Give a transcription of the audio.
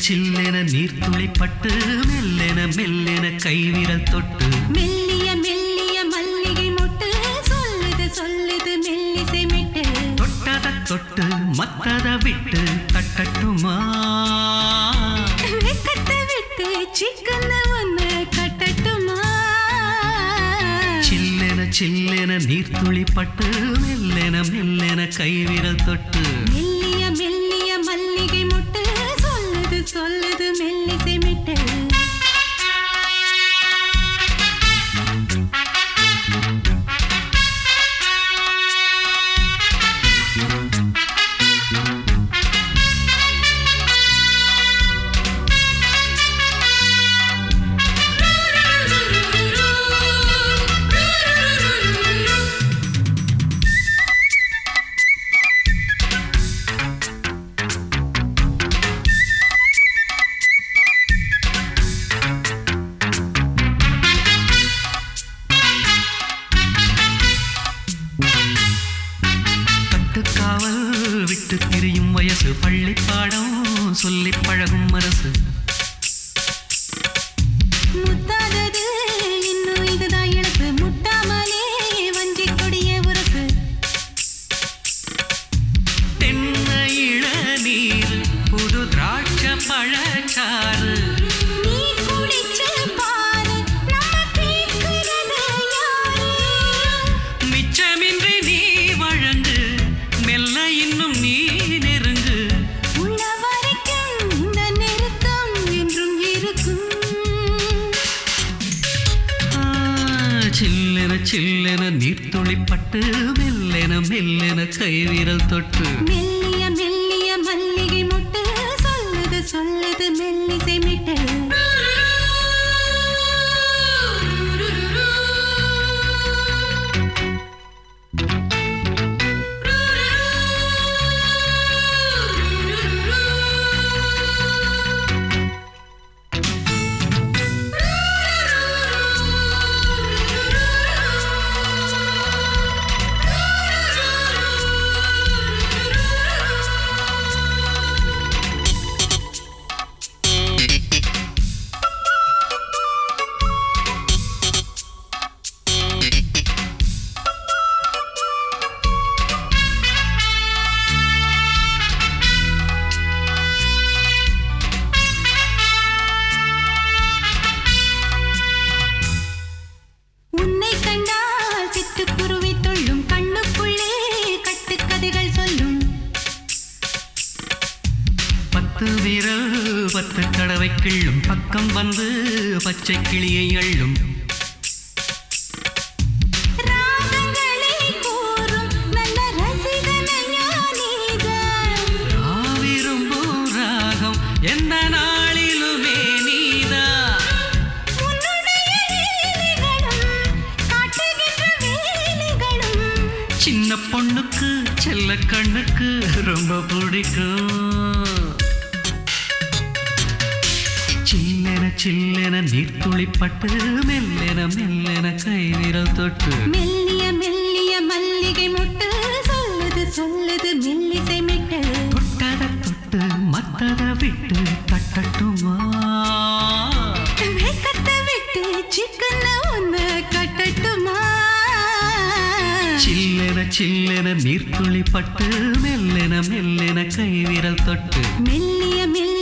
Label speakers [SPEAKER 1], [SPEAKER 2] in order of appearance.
[SPEAKER 1] சில்லென நீர்த்துளி பட்டு மெல்லென மெல்லென கைவிரல் தொட்டு
[SPEAKER 2] மெல்லிய மெல்லிய மல்லிகை மொட்டு சொல்லுது சொல்லுது மெல்லிசை மிட்டு
[SPEAKER 1] தொட்டத தொட்டு மத்தத விட்டு கட்டட்டுமா
[SPEAKER 2] வெக்கத்தை விட்டு சிக்கன ஒண்ணு கட்டட்டுமா
[SPEAKER 1] சில்லென சில்லென நீர்த்துளி பட்டு மெல்லென மெல்லென கைவிரல் தொட்டு
[SPEAKER 2] மெல்லிய மெல்லிய மல்லிகை மொட்டு சொல்லுது சொல்லுது மெல்லிசை மிட்டு
[SPEAKER 1] கட்டுக்காவல் விட்டு திரியும் வயசு பள்ளி பாடம் சொல்லி பழகும் மனசு
[SPEAKER 2] முத்தாதது இன்னும் இதுதான் இழப்பு முட்டாமலே வஞ்சி கொடிய உரசு
[SPEAKER 1] தென்னை இளநீர் புது திராட்சை பழச்சாறு
[SPEAKER 2] நீ குடிச்சு பாரு நம்ம கேட்கிறது யாரு
[SPEAKER 1] மிச்சமின்றி நீ வழங்கு மெல்ல இன்னும் நீ நெருங்கு
[SPEAKER 2] உள்ள வரைக்கும் இந்த நெருக்கம் என்றும் இருக்கும்
[SPEAKER 1] ஆ, சில்லென சில்லென நீர்த்துளி பட்டு மெல்லென மெல்லென கைவிரல் தொட்டு
[SPEAKER 2] மெல்லிய மெல்லிய மல்லிகை மொட்டு சொல்லுது சொல்லுது மெல்லிசை மிட்டு உன்னை கண்டால் சிட்டுக்குருவி தொள்ளும் கண்ணுக்குள்ளே கட்டுக்கதைகள் சொல்லும்
[SPEAKER 1] பத்து விரல் பத்து தடவை கிள்ளும் பக்கம் வந்து பச்சை கிளியை அள்ளும்
[SPEAKER 2] ராகங்களை கூறும் நல்ல ரசிகனையா நீதான்
[SPEAKER 1] நான் விரும்பும் ராகம் எந்த நாளிலுமே நீதான்
[SPEAKER 2] உன்னுடைய லீலைகளும் காட்டுகின்ற வேலைகளும்
[SPEAKER 1] சின்ன பொண்ணுக்கு செல்ல கண்ணுக்கு ரொம்ப பிடிக்கும் சில்லென சில்லென நீர்த்துளி பட்டு மெல்லென மெல்லென கைவிரல் தொட்டு
[SPEAKER 2] மெல்லிய மெல்லிய மல்லிகை மொட்டு சொல்லுது சொல்லுது மெல்லிசை மிட்டு
[SPEAKER 1] தொட்டத தொட்டு மத்தத விட்டு கட்டட்டுமா
[SPEAKER 2] வெக்கத்தை விட்டு சிக்கன ஒண்ணு கட்டட்டுமா
[SPEAKER 1] சில்லென சில்லென நீர்த்துளி பட்டு மெல்லென மெல்லென கைவிரல் தொட்டு
[SPEAKER 2] மெல்லிய மெல்லிய